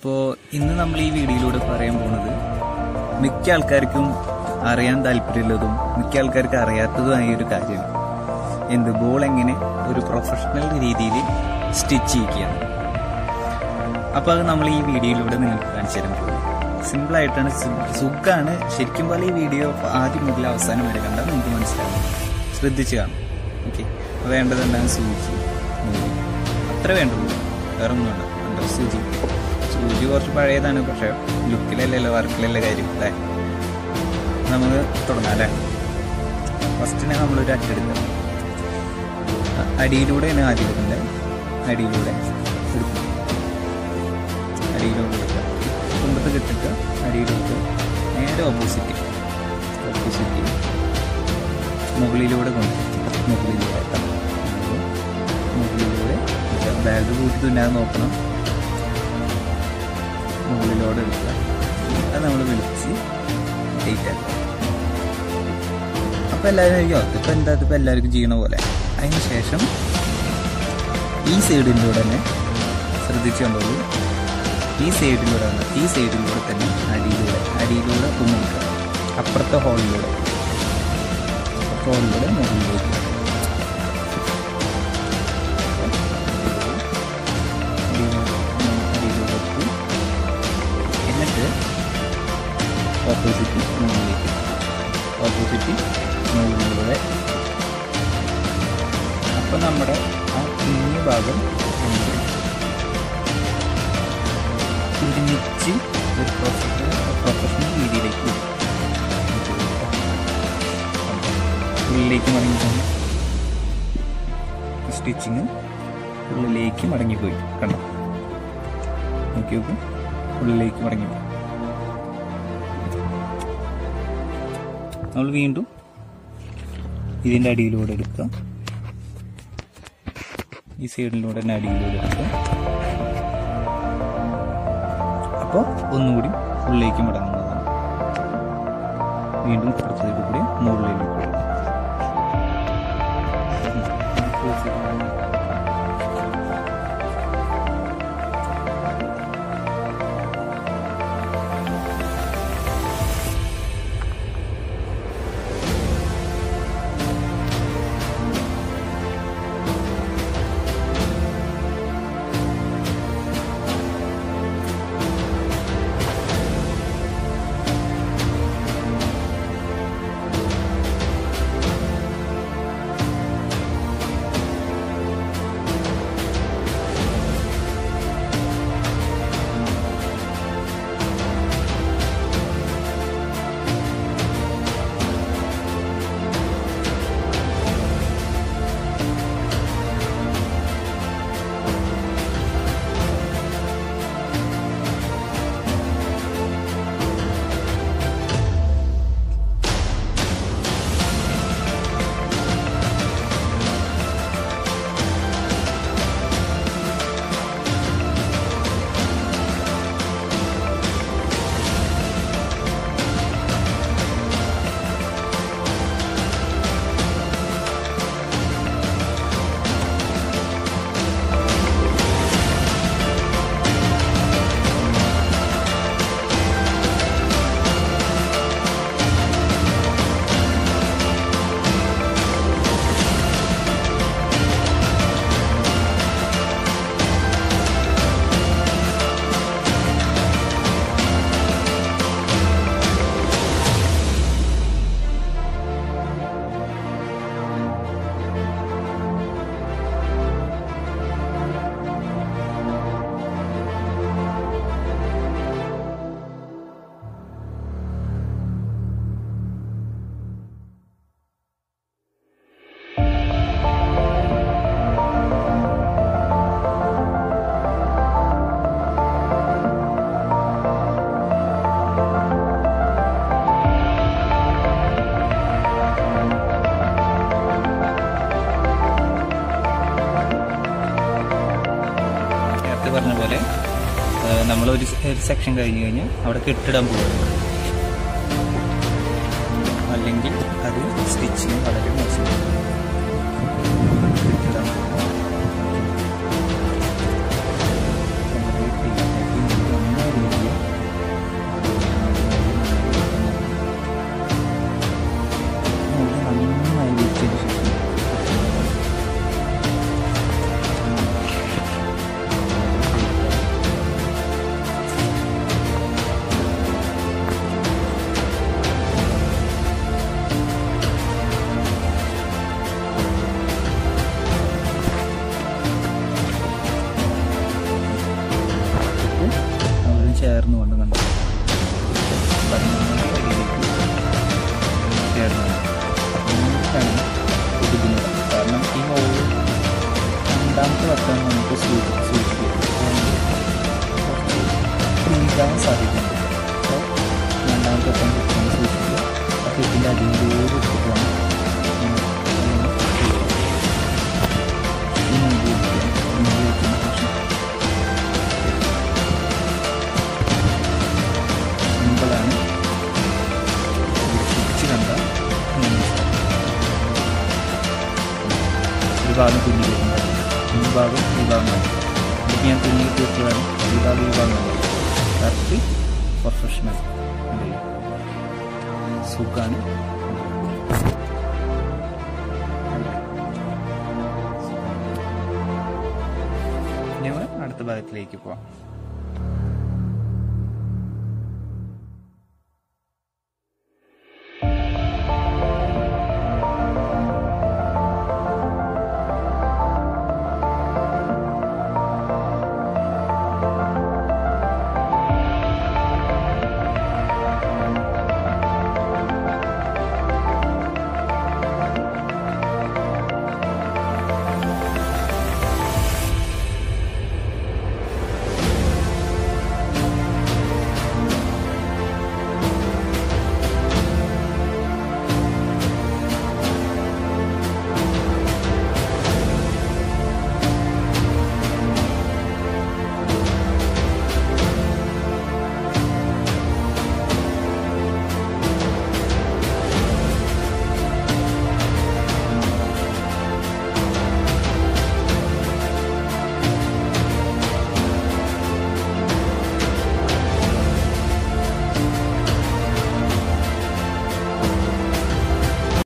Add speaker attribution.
Speaker 1: അപ്പോൾ ഇന്ന് നമ്മൾ ഈ വീഡിയോയിലൂടെ പറയാൻ പോണത് മിക്ക ആൾക്കാർക്കും അറിയാൻ താല്പര്യമുള്ളതും മിക്ക ആൾക്കാർക്ക് അറിയാത്തതുമായ ഒരു കാര്യമാണ് എന്ത് ബോൾ എങ്ങനെ ഒരു പ്രൊഫഷണൽ രീതിയിൽ സ്റ്റിച്ച് ചെയ്യിക്കുകയാണ് അപ്പോൾ അത് നമ്മൾ ഈ വീഡിയോയിലൂടെ നിങ്ങൾക്ക് കാണിച്ചു തരാൻ പോകും സിമ്പിളായിട്ടാണ് സുഖമാണ് ശരിക്കും പോലെ ഈ വീഡിയോ ആദ്യം മുതൽ അവസാനം വരെ കണ്ടാൽ നിങ്ങൾക്ക് മനസ്സിലാവും ശ്രദ്ധിച്ച് കാണും ഓക്കെ വേണ്ടത് എന്താണ് സൂചി നൂല് അത്ര വേണ്ടുള്ളൂ വേറെ ഒന്നും വേണ്ട കണ്ടോ സൂചി സൂചി കുറച്ച് പഴയതാണ് പക്ഷേ ലുക്കിലല്ലല്ലോ വർക്കിലല്ലേ കാര്യം അല്ലേ നമുക്ക് തുടങ്ങാം അല്ലേ ഫസ്റ്റിനെ നമ്മളൊരു അറ്റെടുക്കുക അടിയിലൂടെയാണ് ആദ്യം എടുക്കേണ്ടത് അടിയിലൂടെ എടുക്കും അടിയിലൂടെ എടുക്കുക കുമ്പത്ത് കിട്ടിട്ട് അടിയിലെടുത്ത് നേരെ ഓപ്പോസിറ്റ് ഓപ്പോസിറ്റ് മുകളിലൂടെ കൊണ്ട് മുകളിലൂടെ മുകളിലൂടെ ബാഗ് കൂട്ടി തുന്നാതെ നോക്കണം മുകളിലൂടെ എടുക്കുക അത് നമ്മൾ വിളിച്ച് ടൈറ്റ് ആക്കുക അപ്പം എല്ലാവരും കഴിക്കും അതിപ്പോൾ എന്താ ഇതിപ്പോൾ എല്ലാവർക്കും ചെയ്യണ പോലെ അതിന് ശേഷം ഈ സൈഡിലൂടെ തന്നെ ശ്രദ്ധിച്ചു കണ്ടോളൂ ഈ സൈഡിലൂടെ വന്ന് ഈ സൈഡിലൂടെ തന്നെ അടിയിലൂടെ അടിയിലൂടെ ഒന്ന് നിൽക്കുക അപ്പുറത്തെ ഹോളിലൂടെ ഹോളിലൂടെ മുകളിലേക്ക് അടിയിലൂടെ എന്നിട്ട് ഓപ്പോസിറ്റ് മുകളിലേക്ക് ഓപ്പോസിറ്റ് മുകളിലൂടെ അപ്പം നമ്മുടെ ആ കുഞ്ഞു ഭാഗം നമുക്ക് ഒരുമിച്ച് ഒരു പ്രൊഫഷണൽ പ്രൊഫഷണൽ രീതിയിലേക്ക് വരും. ഉള്ളിലേക്ക് മടങ്ങിപ്പോയി സ്റ്റിച്ചിങ് ഉള്ളിലേക്ക് മടങ്ങിപ്പോയി കണ്ടോ നോക്കി നോക്ക് ഉള്ളിലേക്ക് മടങ്ങിപ്പോയി നമ്മൾ വീണ്ടും ഇതിൻ്റെ അടിയിലൂടെ എടുക്കുക ഈ സൈഡിലൂടെ തന്നെ അടിയിലൂടെ എടുക്കുക അപ്പോൾ ഒന്നുകൂടി ഉള്ളിലേക്ക് മടങ്ങുന്നതാണ് വീണ്ടും കുറച്ചതിൽ കൂടി മുകളിലേക്ക് വരും. നേരത്തെ പറഞ്ഞ പോലെ നമ്മൾ ഒരു സെക്ഷൻ കഴിഞ്ഞ് കഴിഞ്ഞാൽ അവിടെ കെട്ടിടാൻ പോകും അല്ലെങ്കിൽ അത് സ്റ്റിച്ചിങ് വളരെ മോശമാണ് കെട്ടിടാൻ പോകും. ചേർന്ന് കൊണ്ട് കണ്ടു പതിനൊന്നാമത്തെ അടിയിലേക്ക് ചേർന്ന് എന്നിട്ടാണ് ബുദ്ധിമുട്ട് കാരണം ഈ ഹോള് രണ്ടാമത്തെ വട്ടം നമുക്ക് സൂചി സൂചിക്കും കുറച്ച് ഫ്രീസാവാൻ സാധ്യതയുണ്ട് അപ്പോൾ രണ്ടാമത്തെ വട്ടം കുത്തുമ്പോൾ സൂക്ഷിക്കുക അപ്പോൾ ഇതിൻ്റെ അടിയിലൂടെ എടുത്തിട്ട് വേണം നമ്മൾ അതൊന്ന് ചെയ്യാൻ. ഈ മൂടി വയ്ക്കുക. മൂടി വയ്ക്കുന്ന ശേഷം സിമ്പിളാണ് പിടിച്ച് കണ്ട ഒരു ഭാഗം തുന്നി വരുന്നത് ഈ ഭാഗം ഈ ഭാഗമാണ് ഇത് ഞാൻ തുന്നി തീർച്ചയാണ് ഈ ഭാഗം ഈ ഭാഗമാണ് കറക്റ്റ് പ്രൊഫഷണൽ സുഖാണ് ഇനി നമ്മൾ അടുത്ത ഭാഗത്തിലേക്ക് പോവാം